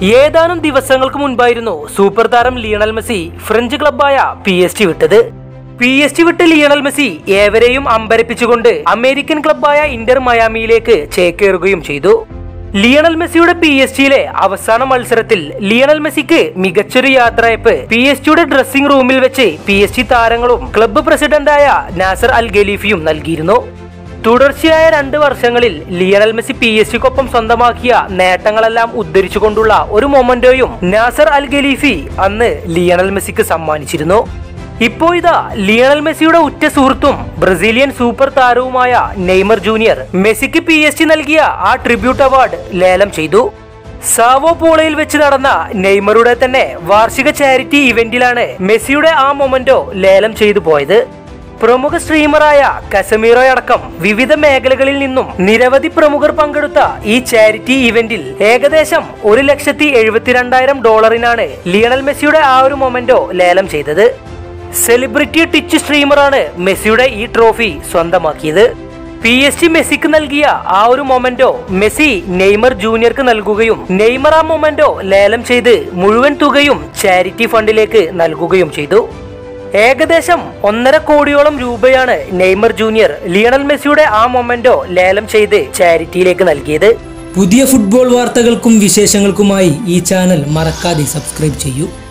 ഏതാനും ദിവസങ്ങൾക്ക് മുൻപായിരുന്നു സൂപ്പർ താരം ലിയണൽ മെസ്സി ഫ്രഞ്ച് ക്ലബായ പി എസ് ടി വിട്ടത് പി എസ് ടി വിട്ട് ലിയണൽ മെസ്സി ഏവരെയും അമ്പരപ്പിച്ചുകൊണ്ട് അമേരിക്കൻ ക്ലബായ ഇന്റർ മയാമിയിലേക്ക് ചേക്കേറുകയും ചെയ്തു ലിയണൽ മെസ്സിയുടെ പി എസ് ടിയിലെ അവസാന മത്സരത്തിൽ ലിയണൽ മെസ്സിക്ക് മികച്ചൊരു യാത്രയപ്പ് പി എസ് ടിയുടെ ഡ്രസ്സിംഗ് റൂമിൽ വെച്ച് പി എസ് ടി താരങ്ങളും ക്ലബ്ബ് പ്രസിഡന്റായ നാസർ അൽ ഖലീഫിയും നൽകിയിരുന്നു തുടർച്ചയായ രണ്ട് വർഷങ്ങളിൽ ലിയണൽ മെസ്സി പി എസ് ടിക്കൊപ്പം സ്വന്തമാക്കിയ നേട്ടങ്ങളെല്ലാം ഉദ്ധരിച്ചുകൊണ്ടുള്ള ഒരു മൊമെന്റോയും നാസർ അൽ ഖലീഫി അന്ന് ലിയണൽ മെസ്സിക്ക് സമ്മാനിച്ചിരുന്നു ഇപ്പോ ഇതാ ലിയണൽ മെസ്സിയുടെ ഉറ്റ സുഹൃത്തും ബ്രസീലിയൻ സൂപ്പർ താരവുമായ നെയ്മർ ജൂനിയർ മെസ്സിക്ക് പി എസ് ടി നൽകിയ ആ ട്രിബ്യൂട്ട് അവാർഡ് ലേലം ചെയ്തു സാവോ പോളയിൽ വെച്ച് നടന്ന നെയ്മറുടെ തന്നെ വാർഷിക ചാരിറ്റി ഇവന്റിലാണ് മെസ്സിയുടെ ആ മൊമെന്റോ ലേലം ചെയ്തു പോയത് പ്രമുഖ സ്ട്രീമറായ കസമീറോ അടക്കം വിവിധ മേഖലകളിൽ നിന്നും നിരവധി പ്രമുഖർ പങ്കെടുത്ത ഈ ചാരിറ്റി ഇവന്റിൽ ഏകദേശം ഒരു ലക്ഷത്തി എഴുപത്തിരണ്ടായിരം ഡോളറിനാണ് ലിയണൽ മെസ്സിയുടെ ആ ഒരു മൊമെന്റോ ലേലം ചെയ്തത് സെലിബ്രിറ്റി ടിച്ച് സ്ട്രീമറാണ് മെസ്സിയുടെ ഈ ട്രോഫി സ്വന്തമാക്കിയത് പി എസ് ടി മെസ്സിക്ക് നൽകിയ ആ ഒരു മൊമെന്റോ മെസ്സി നെയ്മർ ജൂനിയർക്ക് നൽകുകയും നെയ്മർ ആ മൊമെന്റോ ലേലം ചെയ്ത് മുഴുവൻ തുകയും ചാരിറ്റി ഫണ്ടിലേക്ക് നൽകുകയും ചെയ്തു ഏകദേശം ഒന്നര കോടിയോളം രൂപയാണ് നെയ്മർ ജൂനിയർ ലിയണൽ മെസ്സിയുടെ ആ മൊമെന്റോ ലേലം ചെയ്ത് ചാരിറ്റിയിലേക്ക് നൽകിയത് പുതിയ ഫുട്ബോൾ വാർത്തകൾക്കും വിശേഷങ്ങൾക്കുമായി ഈ ചാനൽ മറക്കാതെ സബ്സ്ക്രൈബ് ചെയ്യൂ